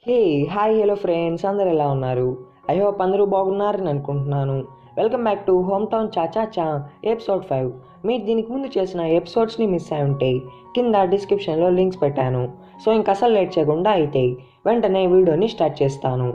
hey hi hello friends అందరు ఎలా ఉన్నారు ఐ హోప్ అందరూ బాగున్నారని అనుకుంటున్నాను welcome back to home town cha cha cha episode five మీరు దీనికి ముందు చేసిన ఎపిసోడ్స్ని మిస్ అయి ఉంటే కింద డిస్క్రిప్షన్లో లింక్స్ పెట్టాను సో ఇంక అసలు లేట్ చేయకుండా అయితే వెంటనే వీడియోని స్టార్ట్ చేస్తాను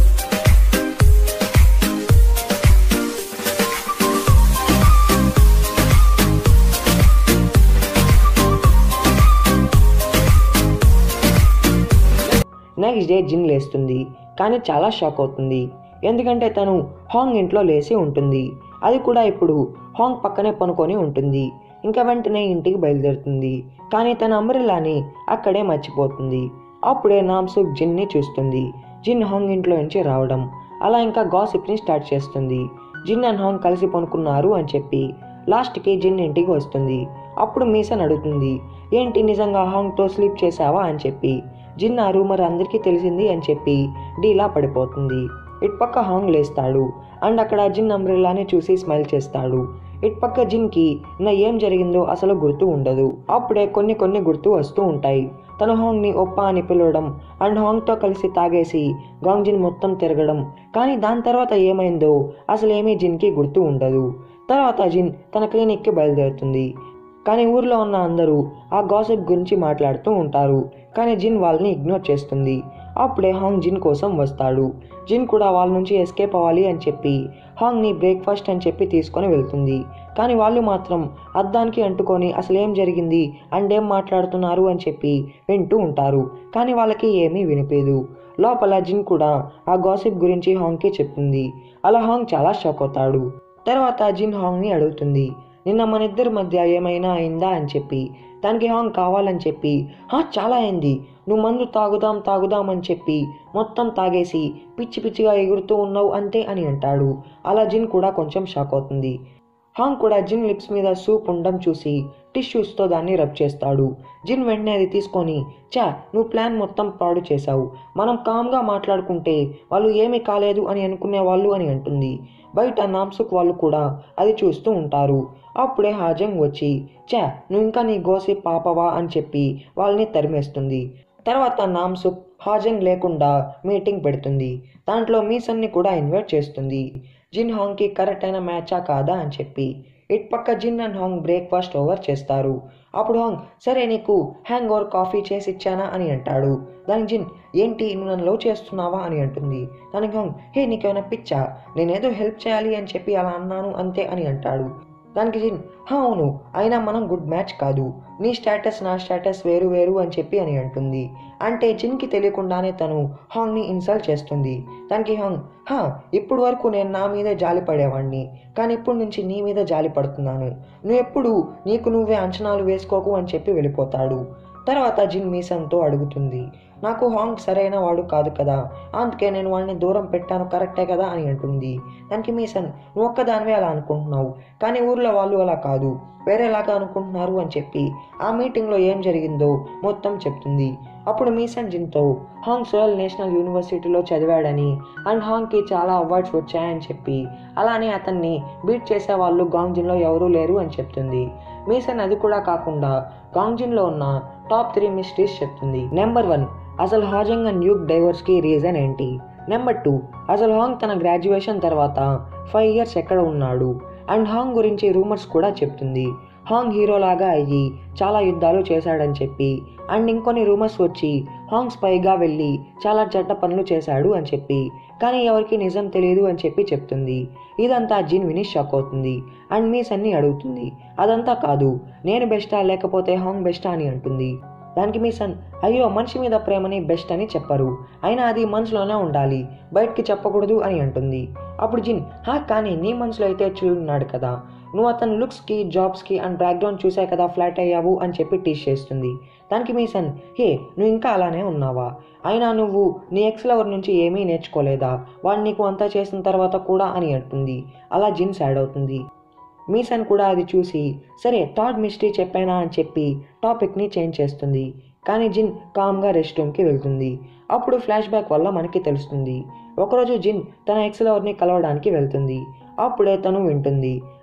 నెక్స్ట్ డే జిన్ లేస్తుంది కానీ చాలా షాక్ అవుతుంది ఎందుకంటే తను హాంగ్ ఇంట్లో లేచి ఉంటుంది అది కూడా ఇప్పుడు హాంగ్ పక్కనే పనుకొని ఉంటుంది ఇంకా వెంటనే ఇంటికి బయలుదేరుతుంది కానీ తన అంబ్రెల్లాని అక్కడే మర్చిపోతుంది అప్పుడే నామ్సుక్ జిన్ని చూస్తుంది జిన్ హాంగ్ ఇంట్లో నుంచి రావడం అలా ఇంకా గాసిప్ని స్టార్ట్ చేస్తుంది జిన్ అండ్ హాంగ్ కలిసి పనుకున్నారు అని చెప్పి లాస్ట్కి జిన్ ఇంటికి వస్తుంది అప్పుడు మీసన్ అడుగుతుంది ఏంటి నిజంగా హాంగ్తో స్లీప్ చేసావా అని చెప్పి జిన్ ఆ రూమర్ అందరికీ తెలిసింది అని చెప్పి డీలా పడిపోతుంది ఇటుపక్క హాంగ్ లేస్తాడు అండ్ అక్కడ జిన్ అంబ్రెల్లాని చూసి స్మైల్ చేస్తాడు ఇటుపక్క జిన్కి నా ఏం జరిగిందో అసలు గుర్తు ఉండదు అప్పుడే కొన్ని కొన్ని గుర్తు వస్తూ ఉంటాయి తను హాంగ్ని ఒప్ప అని పిలవడం అండ్ హాంగ్తో కలిసి తాగేసి గాంగ్ జిన్ మొత్తం తిరగడం కానీ దాని తర్వాత ఏమైందో అసలు ఏమీ జిన్కి గుర్తు ఉండదు తర్వాత జిన్ తన క్లినిక్కి బయలుదేరుతుంది కానీ ఊర్లో ఉన్న అందరూ ఆ గాసిప్ గురించి మాట్లాడుతూ ఉంటారు కానీ జిన్ వాళ్ళని ఇగ్నోర్ చేస్తుంది అప్పుడే హాంగ్ జిన్ కోసం వస్తాడు జిన్ కూడా వాళ్ళ నుంచి ఎస్కేప్ అవ్వాలి అని చెప్పి హాంగ్ని బ్రేక్ఫాస్ట్ అని చెప్పి తీసుకొని వెళ్తుంది కానీ వాళ్ళు మాత్రం అద్దానికి అంటుకొని అసలు ఏం జరిగింది అండ్ ఏం మాట్లాడుతున్నారు అని చెప్పి వింటూ ఉంటారు కానీ వాళ్ళకి ఏమీ వినిపేదు లోపల జిన్ కూడా ఆ గాసిప్ గురించి హాంగ్కి చెప్తుంది అలా హాంగ్ చాలా షాక్ అవుతాడు తర్వాత జిన్ హాంగ్ని అడుగుతుంది నిన్న మన ఇద్దరి మధ్య ఏమైనా అయిందా అని చెప్పి దానికి హాంగ్ కావాలని చెప్పి హా చాలా అయింది నువ్వు మందు తాగుదాం తాగుదాం అని చెప్పి మొత్తం తాగేసి పిచ్చి పిచ్చిగా ఎగురుతూ ఉన్నావు అంతే అని అంటాడు అలా జిన్ కూడా కొంచెం షాక్ అవుతుంది హాంగ్ కూడా జిన్ లిప్స్ మీద సూప్ ఉండడం చూసి టిష్యూస్తో దాన్ని రబ్ చేస్తాడు జిన్ వెంటనే అది తీసుకొని చా నువ్వు ప్లాన్ మొత్తం పాడు చేశావు మనం కామ్గా మాట్లాడుకుంటే వాళ్ళు ఏమీ కాలేదు అని అనుకునే వాళ్ళు అని అంటుంది బయట నామ్సుక్ వాళ్ళు కూడా అది చూస్తూ ఉంటారు అప్పుడే హాజంగ్ వచ్చి చా నువ్వు ఇంకా నీ గోసి పాపవా అని చెప్పి వాళ్ళని తరిమేస్తుంది తర్వాత నామ్సుక్ హాజంగ్ లేకుండా మీటింగ్ పెడుతుంది దాంట్లో మీసన్ని కూడా ఇన్వైట్ చేస్తుంది జిన్ హాంగ్కి కరెక్ట్ అయిన మ్యాచా కాదా అని చెప్పి ఇటుపక్క Jin and Hong breakfast over చేస్తారు అప్పుడు హాంగ్ సరే నీకు హ్యాంగ్ ఓవర్ కాఫీ చేసి ఇచ్చానా అని అంటాడు దానికి జిన్ ఏంటి నువ్వు నన్ను లవ్ చేస్తున్నావా అని అంటుంది దానికి హాంగ్ హే నీకేమైనా పిచ్చా నేనేదో హెల్ప్ చేయాలి అని చెప్పి అలా అన్నాను అంతే అని అంటాడు దానికి జిన్ హా అవును అయినా మనం గుడ్ మ్యాచ్ కాదు నీ స్టేటస్ నా స్టేటస్ వేరు వేరు అని చెప్పి అని అంటుంది అంటే జిన్కి తెలియకుండానే తను హాంగ్ని ఇన్సల్ట్ చేస్తుంది దానికి హాంగ్ హా ఇప్పుడు వరకు నేను నా మీదే జాలి పడేవాడిని కానీ ఇప్పుడు నుంచి నీ మీద జాలి పడుతున్నాను నువ్వు ఎప్పుడు నీకు నువ్వే అంచనాలు వేసుకోకు అని చెప్పి వెళ్ళిపోతాడు తర్వాత జిన్ మీసన్తో అడుగుతుంది నాకు హాంగ్ సరైన వాడు కాదు కదా అందుకే నేను వాడిని దూరం పెట్టాను కరెక్టే కదా అని అంటుంది దానికి మీసన్ నువ్వు ఒక్కదానివే అలా అనుకుంటున్నావు కానీ ఊర్లో వాళ్ళు అలా కాదు వేరేలాగా అనుకుంటున్నారు అని చెప్పి ఆ మీటింగ్లో ఏం జరిగిందో మొత్తం చెప్తుంది అప్పుడు మీసన్ జిన్తో హాంగ్ సోయల్ నేషనల్ యూనివర్సిటీలో చదివాడని అండ్ హాంగ్కి చాలా అవార్డ్స్ వచ్చాయని చెప్పి అలానే అతన్ని బీట్ చేసే వాళ్ళు గాంగ్జిన్లో ఎవరూ లేరు అని చెప్తుంది మీసన్ అది కూడా కాకుండా గాంగ్జిన్లో ఉన్న టాప్ త్రీ మిస్టరీస్ చెప్తుంది నెంబర్ వన్ అసలు హాజంగ్ అండ్ యూక్ డైవర్స్కి రీజన్ ఏంటి నెంబర్ టూ అసలు హాంగ్ తన గ్రాడ్యుయేషన్ తర్వాత ఫైవ్ ఇయర్స్ ఎక్కడ ఉన్నాడు అండ్ హాంగ్ గురించి రూమర్స్ కూడా చెప్తుంది హాంగ్ హీరోలాగా అయ్యి చాలా యుద్ధాలు చేశాడని చెప్పి అండ్ ఇంకొన్ని రూమర్స్ వచ్చి హాంగ్ స్పైగా వెళ్ళి చాలా చెడ్డ పనులు చేశాడు అని చెప్పి కానీ ఎవరికి నిజం తెలియదు అని చెప్పి చెప్తుంది ఇదంతా జిన్ విని షాక్ అవుతుంది అండ్ మీ సన్ని అడుగుతుంది అదంతా కాదు నేను బెస్టా లేకపోతే హాంగ్ బెస్టా అని అంటుంది దానికి మీ సన్ అయ్యో మనిషి మీద ప్రేమని బెస్ట్ అని చెప్పరు అయినా అది మనసులోనే ఉండాలి బయటికి చెప్పకూడదు అని అంటుంది అప్పుడు జిన్ హా కానీ నీ మనసులో అయితే చూడున్నాడు కదా నువ్వు అతని లుక్స్కి జాబ్స్కి అండ్ బ్యాక్గ్రౌండ్ చూసే కదా ఫ్లాట్ అయ్యావు అని చెప్పి టీచ్ చేస్తుంది దానికి మీ సన్ హే నువ్వు ఇంకా అలానే ఉన్నావా అయినా నువ్వు నీ ఎక్స్ లవర్ నుంచి ఏమీ నేర్చుకోలేదా వాడు నీకు అంతా చేసిన తర్వాత కూడా అని అంటుంది అలా జిన్ సాడ్ అవుతుంది మీసన్ కూడా అది చూసి సరే థర్డ్ మిస్టరీ చెప్పానా అని చెప్పి టాపిక్ని చేంజ్ చేస్తుంది కానీ జిన్ కామ్గా రెస్ట్ రూమ్కి వెళ్తుంది అప్పుడు ఫ్లాష్ బ్యాక్ వల్ల మనకి తెలుస్తుంది ఒకరోజు జిన్ తన ఎక్స్ లవర్ని కలవడానికి వెళ్తుంది అప్పుడే తను వింటుంది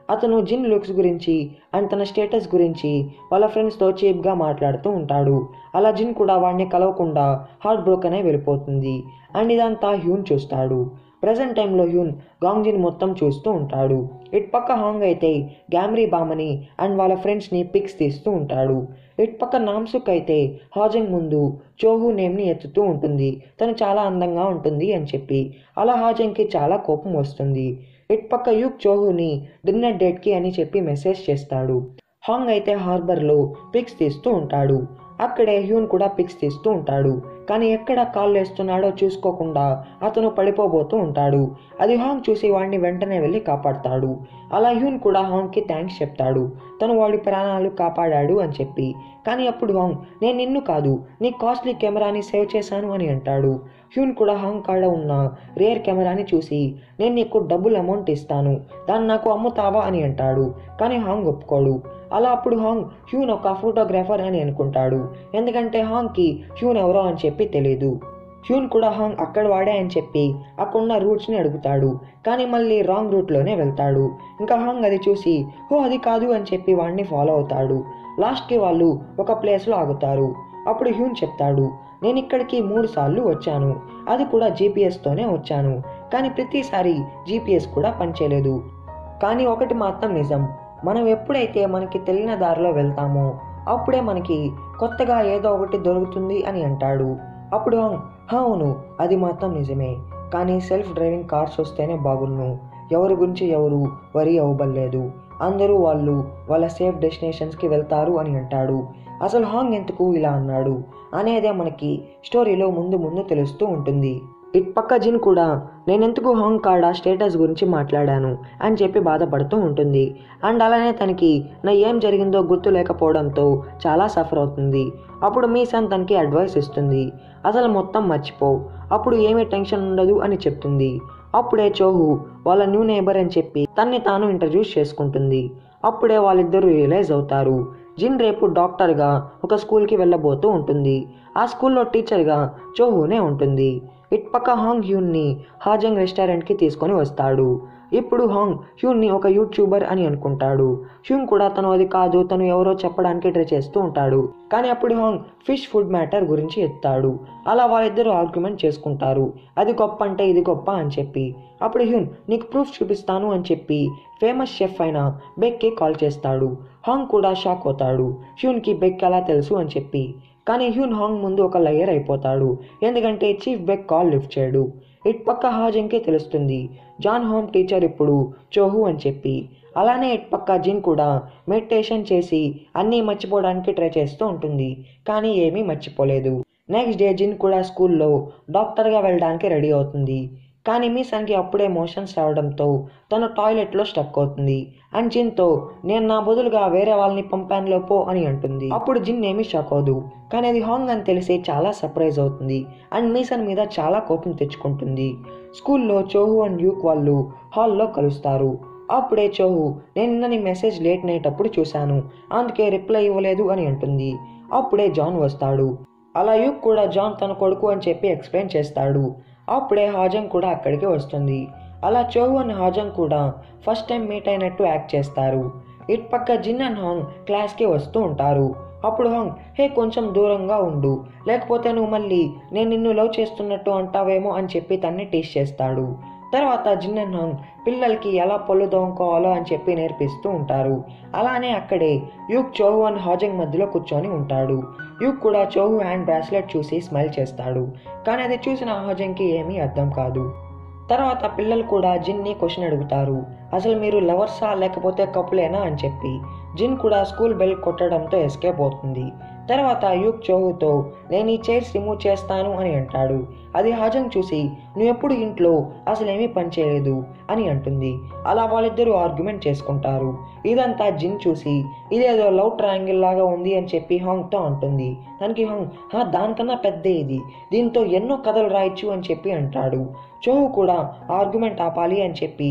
అతను జిన్ లుక్స్ గురించి అండ్ తన స్టేటస్ గురించి వాళ్ళ ఫ్రెండ్స్తో చీప్గా మాట్లాడుతూ ఉంటాడు అలా జిన్ కూడా వాడిని కలవకుండా హార్ట్ బ్రోకన్ అయి వెళ్ళిపోతుంది అండ్ ఇదంతా హ్యూన్ చూస్తాడు ప్రజెంట్ టైంలో హ్యూన్ గాంగ్జిన్ మొత్తం చూస్తూ ఉంటాడు ఇటు పక్క హాంగ్ అయితే గ్యామ్రీ బామని అండ్ వాళ్ళ ఫ్రెండ్స్ని పిక్స్ తీస్తూ ఉంటాడు ఇటు పక్క నామ్సుక్ అయితే హాజంగ్ ముందు చోహు నేమ్ని ఎత్తుతూ ఉంటుంది తను చాలా అందంగా ఉంటుంది అని చెప్పి అలా హాజంగ్కి చాలా కోపం వస్తుంది ఇటు పక్క యూక్ చోహుని డిన్నర్ డేట్కి అని చెప్పి మెసేజ్ చేస్తాడు హాంగ్ అయితే హార్బర్లో పిక్స్ తీస్తూ ఉంటాడు అక్కడే హ్యూన్ కూడా పిక్స్ తీస్తూ ఉంటాడు కానీ ఎక్కడ కాల్ వేస్తున్నాడో చూసుకోకుండా అతను పడిపోబోతూ ఉంటాడు అది హాంగ్ చూసి వాడిని వెంటనే వెళ్ళి కాపాడతాడు అలా హ్యూన్ కూడా హాంగ్కి థ్యాంక్స్ చెప్తాడు తను వాడి ప్రాణాలు కాపాడాడు అని చెప్పి కానీ అప్పుడు హాంగ్ నేను నిన్ను కాదు నీ కాస్ట్లీ కెమెరాని సేవ్ చేశాను అని అంటాడు హ్యూన్ కూడా హాంగ్ కాడ ఉన్న రేర్ కెమెరాని చూసి నేను నీకు డబ్బులు అమౌంట్ ఇస్తాను దాన్ని నాకు అమ్ముతావా అని అంటాడు కానీ హాంగ్ ఒప్పుకోడు అలా అప్పుడు హాంగ్ హ్యూన్ ఒక ఫోటోగ్రాఫర్ అని అనుకుంటాడు ఎందుకంటే హాంగ్కి హ్యూన్ ఎవరో అని చెప్పి తెలియదు హ్యూన్ కూడా హాంగ్ అక్కడ వాడే అని చెప్పి అక్కడున్న రూట్స్ని అడుగుతాడు కానీ మళ్ళీ రాంగ్ రూట్లోనే వెళ్తాడు ఇంకా హాంగ్ అది చూసి ఓ అది కాదు అని చెప్పి వాడిని ఫాలో అవుతాడు లాస్ట్కి వాళ్ళు ఒక ప్లేస్లో ఆగుతారు అప్పుడు హ్యూన్ చెప్తాడు నేను ఇక్కడికి మూడు సార్లు వచ్చాను అది కూడా జీపీఎస్తోనే వచ్చాను కానీ ప్రతిసారి జీపీఎస్ కూడా పనిచేయలేదు కానీ ఒకటి మాత్రం నిజం మనం ఎప్పుడైతే మనకి తెలియని దారిలో వెళ్తామో అప్పుడే మనకి కొత్తగా ఏదో ఒకటి దొరుకుతుంది అని అంటాడు అప్పుడు "హా, అవును అది మాత్రం నిజమే కానీ సెల్ఫ్ డ్రైవింగ్ కార్స్ వస్తేనే బాగున్ను ఎవరి గురించి ఎవరు వరి అవ్వబడలేదు అందరూ వాళ్ళు వాళ్ళ సేఫ్ డెస్టినేషన్స్కి వెళ్తారు అని అంటాడు అసలు హాంగ్ ఎందుకు ఇలా అన్నాడు అనేదే మనకి స్టోరీలో ముందు ముందు తెలుస్తూ ఉంటుంది ఇట్ పక్క జిన్ కూడా నేనెందుకు హాంగ్ కాడ స్టేటస్ గురించి మాట్లాడాను అని చెప్పి బాధపడుతూ ఉంటుంది అండ్ అలానే తనకి నా ఏం జరిగిందో గుర్తు లేకపోవడంతో చాలా సఫర్ అవుతుంది అప్పుడు మీ సన్ తనకి అడ్వైస్ ఇస్తుంది అసలు మొత్తం మర్చిపో అప్పుడు ఏమీ టెన్షన్ ఉండదు అని చెప్తుంది అప్పుడే చోహు వాళ్ళ న్యూ నేబర్ అని చెప్పి తన్ని తాను ఇంట్రడ్యూస్ చేసుకుంటుంది అప్పుడే వాళ్ళిద్దరూ రియలైజ్ అవుతారు జిన్ రేపు డాక్టర్గా ఒక స్కూల్కి వెళ్ళబోతూ ఉంటుంది ఆ స్కూల్లో టీచర్గా చోహునే ఉంటుంది ఇట్పక్క హాంగ్ హ్యూన్ని హాజంగ్ రెస్టారెంట్కి తీసుకొని వస్తాడు ఇప్పుడు హాంగ్ హ్యూన్ని ఒక యూట్యూబర్ అని అనుకుంటాడు హ్యూన్ కూడా తను అది కాదు తను ఎవరో చెప్పడానికి ట్రై చేస్తూ ఉంటాడు కానీ అప్పుడు హాంగ్ ఫిష్ ఫుడ్ మ్యాటర్ గురించి ఎత్తాడు అలా వాళ్ళిద్దరూ ఆర్గ్యుమెంట్ చేసుకుంటారు అది గొప్ప అంటే ఇది గొప్ప అని చెప్పి అప్పుడు హ్యూన్ నీకు ప్రూఫ్ చూపిస్తాను అని చెప్పి ఫేమస్ షెఫ్ అయిన బెక్కి కాల్ చేస్తాడు హాంగ్ కూడా షాక్ అవుతాడు హ్యూన్కి బెక్ ఎలా తెలుసు అని చెప్పి కానీ హ్యూన్ హాంగ్ ముందు ఒక లయర్ అయిపోతాడు ఎందుకంటే చీఫ్ బెక్ కాల్ లిఫ్ట్ చేయడు ఇట్ పక్క హాజంకే తెలుస్తుంది జాన్ హోమ్ టీచర్ ఇప్పుడు చోహు అని చెప్పి అలానే ఇట్ పక్క జిన్ కూడా మెడిటేషన్ చేసి అన్నీ మర్చిపోవడానికి ట్రై చేస్తూ ఉంటుంది కానీ ఏమీ మర్చిపోలేదు నెక్స్ట్ డే జిన్ కూడా స్కూల్లో డాక్టర్గా వెళ్ళడానికి రెడీ అవుతుంది కానీ మీ సన్కి అప్పుడే మోషన్స్ రావడంతో తను టాయిలెట్లో స్టక్ అవుతుంది అండ్ జిన్తో నేను నా బదులుగా వేరే వాళ్ళని పంపానులో పో అని అంటుంది అప్పుడు జిన్ ఏమీ షాక్ అవ్వదు కానీ అది హాంగ్ అని తెలిసి చాలా సర్ప్రైజ్ అవుతుంది అండ్ మీసన్ మీద చాలా కోపం తెచ్చుకుంటుంది స్కూల్లో చోహు అండ్ యూక్ వాళ్ళు హాల్లో కలుస్తారు అప్పుడే చోహు నేను నిన్న నీ మెసేజ్ లేట్ నైట్ అప్పుడు చూశాను అందుకే రిప్లై ఇవ్వలేదు అని అంటుంది అప్పుడే జాన్ వస్తాడు అలా యూక్ కూడా జాన్ తన కొడుకు అని చెప్పి ఎక్స్ప్లెయిన్ చేస్తాడు అప్పుడే హాజంగ్ కూడా అక్కడికి వస్తుంది అలా చోహు అండ్ హాజంగ్ కూడా ఫస్ట్ టైం మీట్ అయినట్టు యాక్ట్ చేస్తారు ఇట్ పక్క జిన్ అండ్ హాంగ్ క్లాస్కి వస్తూ ఉంటారు అప్పుడు హాంగ్ హే కొంచెం దూరంగా ఉండు లేకపోతే నువ్వు మళ్ళీ నేను నిన్ను లవ్ చేస్తున్నట్టు అంటావేమో అని చెప్పి తన్ని టీస్ చేస్తాడు తర్వాత జిన్ అండ్ హాంగ్ పిల్లలకి ఎలా పళ్ళు దోముకోవాలో అని చెప్పి నేర్పిస్తూ ఉంటారు అలానే అక్కడే యూక్ చోహు అండ్ హాజంగ్ మధ్యలో కూర్చొని ఉంటాడు యూక్ కూడా చోహు హ్యాండ్ బ్రాస్లెట్ చూసి స్మైల్ చేస్తాడు కానీ అది చూసిన హాజంగ్కి ఏమీ అర్థం కాదు తర్వాత పిల్లలు కూడా జిన్ని క్వశ్చన్ అడుగుతారు అసలు మీరు లవర్సా లేకపోతే కపులేనా అని చెప్పి జిన్ కూడా స్కూల్ బెల్ కొట్టడంతో ఎస్కేప్ అవుతుంది తర్వాత యూక్ చోహుతో నేను ఈ చైర్స్ రిమూవ్ చేస్తాను అని అంటాడు అది హాజంగ్ చూసి నువ్వు ఎప్పుడు ఇంట్లో అసలు ఏమీ పని చేయలేదు అని అంటుంది అలా వాళ్ళిద్దరూ ఆర్గ్యుమెంట్ చేసుకుంటారు ఇదంతా జిన్ చూసి ఇదేదో లవ్ ట్రయాంగిల్ లాగా ఉంది అని చెప్పి హాంగ్తో అంటుంది దానికి హాంగ్ "హా, దానికన్నా పెద్ద ఇది దీంతో ఎన్నో కథలు రాయొచ్చు అని చెప్పి అంటాడు చోహు కూడా ఆర్గ్యుమెంట్ ఆపాలి అని చెప్పి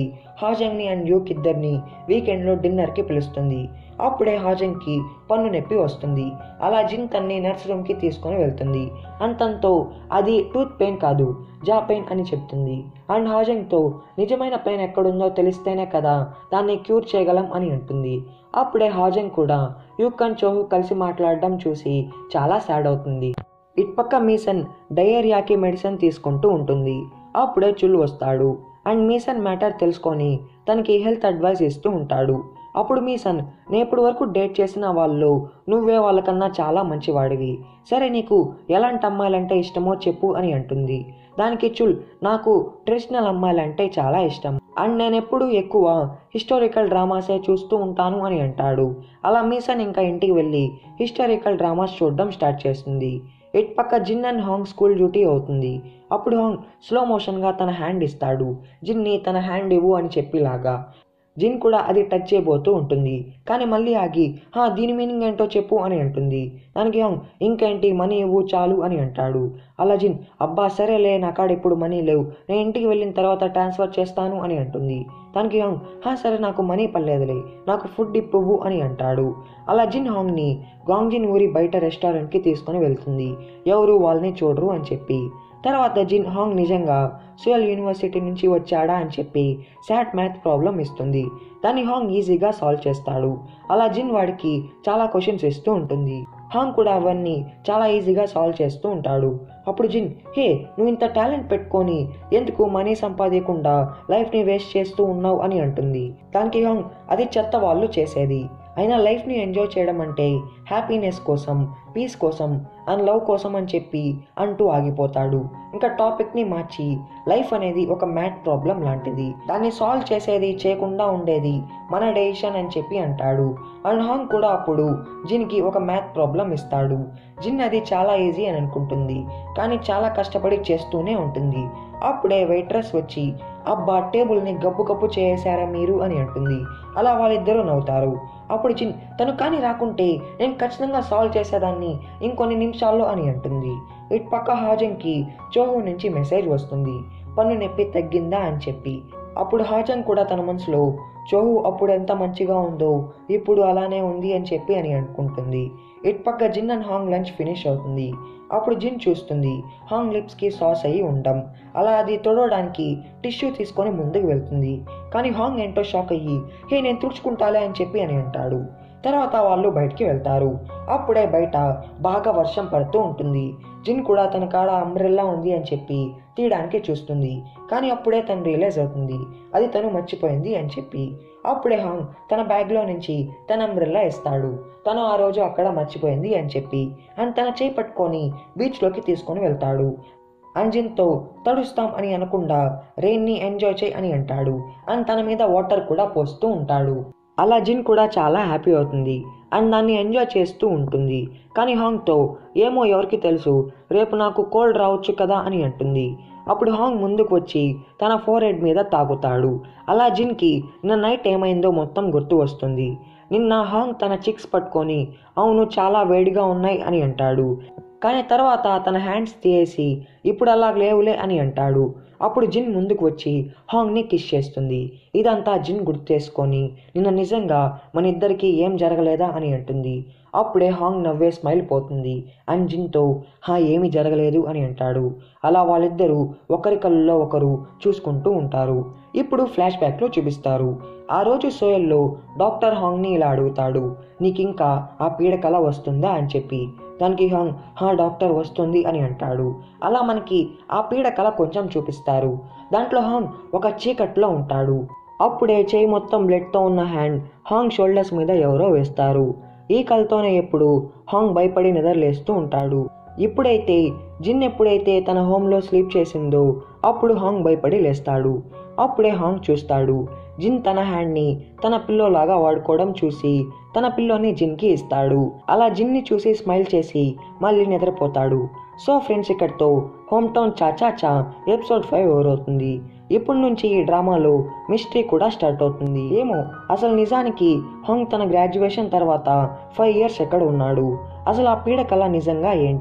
హాజంగ్ని అండ్ యూక్ ఇద్దరిని వీకెండ్లో డిన్నర్కి పిలుస్తుంది అప్పుడే హాజంగ్కి పన్ను నొప్పి వస్తుంది అలా జిన్ తన్ని నర్స్ రూమ్కి తీసుకొని వెళ్తుంది అంతంతో అది టూత్ పెయిన్ కాదు జా పెయిన్ అని చెప్తుంది అండ్ హాజంగ్తో నిజమైన పెయిన్ ఎక్కడుందో తెలిస్తేనే కదా దాన్ని క్యూర్ చేయగలం అని అంటుంది అప్పుడే హాజంగ్ కూడా యూక్ అండ్ చోహు కలిసి మాట్లాడడం చూసి చాలా సాడ్ అవుతుంది ఇటుపక్క మీసన్ డయేరియాకి మెడిసిన్ తీసుకుంటూ ఉంటుంది అప్పుడే చుల్ వస్తాడు అండ్ మీసన్ మ్యాటర్ తెలుసుకొని తనకి హెల్త్ అడ్వైస్ ఇస్తూ ఉంటాడు అప్పుడు మీసన్ నేను ఇప్పటి వరకు డేట్ చేసిన వాళ్ళు నువ్వే వాళ్ళకన్నా చాలా మంచివాడివి సరే నీకు ఎలాంటి అమ్మాయిలంటే ఇష్టమో చెప్పు అని అంటుంది దానికి చుల్ నాకు ట్రెడిషనల్ అమ్మాయిలంటే చాలా ఇష్టం అండ్ నేను ఎప్పుడు ఎక్కువ హిస్టారికల్ డ్రామాసే చూస్తూ ఉంటాను అని అంటాడు అలా మీసన్ ఇంకా ఇంటికి వెళ్ళి హిస్టారికల్ డ్రామాస్ చూడడం స్టార్ట్ చేస్తుంది ఇటు పక్క Jin and Hong school duty అవుతుంది అప్పుడు హాంగ్ స్లో మోషన్గా తన హ్యాండ్ ఇస్తాడు జిన్ని తన హ్యాండ్ ఇవ్వు అని చెప్పిలాగా జిన్ కూడా అది టచ్ చేయబోతూ ఉంటుంది కానీ మళ్ళీ ఆగి హా దీని మీనింగ్ ఏంటో చెప్పు అని అంటుంది దానికి హాంగ్ ఇంకేంటి మనీ ఇవ్వు చాలు అని అంటాడు అలా జిన్ అబ్బా సరేలే నా కాడ ఇప్పుడు మనీ లేవు నేను ఇంటికి వెళ్ళిన తర్వాత ట్రాన్స్ఫర్ చేస్తాను అని అంటుంది దానికి హాంగ్ హా సరే నాకు మనీ పర్లేదులే నాకు ఫుడ్ ఇప్పువు అని అంటాడు అలా జిన్ హాంగ్ని గాంగ్జిన్ ఊరి బయట రెస్టారెంట్కి తీసుకొని వెళ్తుంది ఎవరు వాళ్ళని చూడరు అని చెప్పి తర్వాత జిన్ హాంగ్ నిజంగా సుయల్ యూనివర్సిటీ నుంచి వచ్చాడా అని చెప్పి శాట్ మ్యాథ్ ప్రాబ్లం ఇస్తుంది దాన్ని హాంగ్ ఈజీగా సాల్వ్ చేస్తాడు అలా జిన్ వాడికి చాలా క్వశ్చన్స్ ఇస్తూ ఉంటుంది హాంగ్ కూడా అవన్నీ చాలా ఈజీగా సాల్వ్ చేస్తూ ఉంటాడు అప్పుడు జిన్ హే నువ్వు ఇంత టాలెంట్ పెట్టుకొని ఎందుకు మనీ సంపాదించకుండా లైఫ్ని వేస్ట్ చేస్తూ ఉన్నావు అని అంటుంది దానికి హాంగ్ అది చెత్త వాళ్ళు చేసేది అయినా లైఫ్ని ఎంజాయ్ చేయడం అంటే హ్యాపీనెస్ కోసం పీస్ కోసం అండ్ లవ్ కోసం అని చెప్పి అంటూ ఆగిపోతాడు ఇంకా టాపిక్ని మార్చి లైఫ్ అనేది ఒక మ్యాథ్ ప్రాబ్లం లాంటిది దాన్ని సాల్వ్ చేసేది చేయకుండా ఉండేది మన డెసిషన్ అని చెప్పి అంటాడు అండ్ హాంగ్ కూడా అప్పుడు జిన్కి ఒక మ్యాథ్ ప్రాబ్లం ఇస్తాడు జిన్ అది చాలా ఈజీ అని అనుకుంటుంది కానీ చాలా కష్టపడి చేస్తూనే ఉంటుంది అప్పుడే వెయిట్రెస్ వచ్చి అబ్బా టేబుల్ని గబ్బు గబ్బు చేసారా మీరు అని అంటుంది అలా వాళ్ళిద్దరూ నవ్వుతారు అప్పుడు జిన్ తను కానీ రాకుంటే నేను ఖచ్చితంగా సాల్వ్ చేసేదాన్ని ఇంకొన్ని నిమిషాల్లో అని అంటుంది ఇటు పక్క హాజంగ్కి చోహు నుంచి మెసేజ్ వస్తుంది పన్ను నొప్పి తగ్గిందా అని చెప్పి అప్పుడు హాజంగ్ కూడా తన మనసులో చోహు అప్పుడు ఎంత మంచిగా ఉందో ఇప్పుడు అలానే ఉంది అని చెప్పి అని అనుకుంటుంది ఇటు పక్క Jin and Hong lunch finish అవుతుంది అప్పుడు జిన్ చూస్తుంది హాంగ్ లిప్స్కి సాస్ అయ్యి ఉండడం అలా అది తొడవడానికి టిష్యూ తీసుకొని ముందుకు వెళ్తుంది కానీ హాంగ్ ఏంటో షాక్ అయ్యి హే నేను తుడుచుకుంటాలే అని చెప్పి అని అంటాడు తర్వాత వాళ్ళు బయటికి వెళ్తారు అప్పుడే బయట బాగా వర్షం పడుతూ ఉంటుంది జిన్ కూడా తన కాడ అంబ్రెల్లా ఉంది అని చెప్పి తీయడానికి చూస్తుంది కానీ అప్పుడే తను రియలైజ్ అవుతుంది అది తను మర్చిపోయింది అని చెప్పి అప్పుడే హాంగ్ తన బ్యాగ్లో నుంచి తన అంబ్రెల్లా ఇస్తాడు తను ఆ రోజు అక్కడ మర్చిపోయింది అని చెప్పి అండ్ తన చేయి పట్టుకొని బీచ్లోకి తీసుకొని వెళ్తాడు అంజిన్తో తడుస్తాం అని అనకుండా రెయిన్ని ఎంజాయ్ చేయి అని అంటాడు అండ్ తన మీద వాటర్ కూడా పోస్తూ ఉంటాడు అలా జిన్ కూడా చాలా హ్యాపీ అవుతుంది అండ్ దాన్ని ఎంజాయ్ చేస్తూ ఉంటుంది కానీ హాంగ్తో ఏమో ఎవరికి తెలుసు రేపు నాకు కోల్డ్ రావచ్చు కదా అని అంటుంది అప్పుడు హాంగ్ ముందుకు వచ్చి తన ఫోర్ హెడ్ మీద తాగుతాడు అలా జిన్కి నిన్న నైట్ ఏమైందో మొత్తం గుర్తు వస్తుంది నిన్న హాంగ్ తన చిక్స్ పట్టుకొని అవును చాలా వేడిగా ఉన్నాయి అని అంటాడు కానీ తర్వాత తన హ్యాండ్స్ తీసేసి ఇప్పుడు అలా లేవులే అని అంటాడు అప్పుడు జిన్ ముందుకు వచ్చి హాంగ్ని కిస్ చేస్తుంది ఇదంతా జిన్ గుర్తు చేసుకొని నిన్న నిజంగా మన ఇద్దరికి ఏం జరగలేదా అని అంటుంది అప్పుడే హాంగ్ నవ్వే స్మైల్ పోతుంది అండ్ జిన్తో హా ఏమీ జరగలేదు అని అంటాడు అలా వాళ్ళిద్దరూ ఒకరి కళ్ళలో ఒకరు చూసుకుంటూ ఉంటారు ఇప్పుడు ఫ్లాష్ బ్యాక్లో చూపిస్తారు ఆ రోజు సోయల్లో డాక్టర్ హాంగ్ని ఇలా అడుగుతాడు నీకింకా ఆ పీడకల వస్తుందా అని చెప్పి దానికి హాంగ్ హా డాక్టర్ వస్తుంది అని అంటాడు అలా మనకి ఆ పీడ కళ కొంచెం చూపిస్తారు దాంట్లో హాంగ్ ఒక చీకట్లో ఉంటాడు అప్పుడే చేయి మొత్తం బ్లడ్తో ఉన్న హ్యాండ్ హాంగ్ షోల్డర్స్ మీద ఎవరో వేస్తారు ఈ కలతోనే ఎప్పుడు హాంగ్ భయపడి నిద్రలేస్తూ ఉంటాడు ఇప్పుడైతే జిన్ ఎప్పుడైతే తన హోమ్లో స్లీప్ చేసిందో అప్పుడు హాంగ్ భయపడి లేస్తాడు అప్పుడే హాంగ్ చూస్తాడు జిన్ తన హ్యాండ్ని తన పిల్లోలాగా వాడుకోవడం చూసి తన పిల్లోని జిన్కి ఇస్తాడు అలా జిన్ని చూసి స్మైల్ చేసి మళ్ళీ నిద్రపోతాడు సో ఫ్రెండ్స్ ఇక్కడితో home town cha cha cha episode five over అవుతుంది ఇప్పటి నుంచి ఈ డ్రామాలో మిస్టరీ కూడా స్టార్ట్ అవుతుంది ఏమో అసలు నిజానికి హాంగ్ తన గ్రాడ్యుయేషన్ తర్వాత ఫైవ్ ఇయర్స్ ఎక్కడ ఉన్నాడు అసలు ఆ పీడకల నిజంగా ఏంటి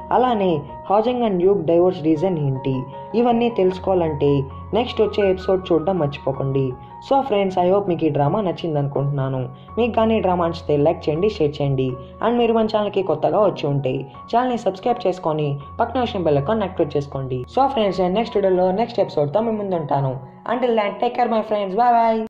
అలానే హాజింగ్ అండ్ డ్యూక్ డైవోర్స్ రీజన్ ఏంటి ఇవన్నీ తెలుసుకోవాలంటే నెక్స్ట్ వచ్చే ఎపిసోడ్ చూడడం మర్చిపోకండి సో ఫ్రెండ్స్ ఐ హోప్ మీకు ఈ డ్రామా నచ్చింది అనుకుంటున్నాను మీకు కానీ డ్రామా నచ్చితే లైక్ చేయండి షేర్ చేయండి అండ్ మీరు మన ఛానల్కి కొత్తగా వచ్చి ఉంటే ఛానల్ని సబ్స్క్రైబ్ చేసుకొని పక్కన వచ్చిన బెల్ ఐకాన్ యాక్టివేట్ చేసుకోండి సో ఫ్రెండ్స్ నేను నెక్స్ట్ వీడియోలో నెక్స్ట్ ఎపిసోడ్తో మీ ముందు ఉంటాను until then take care my friends bye bye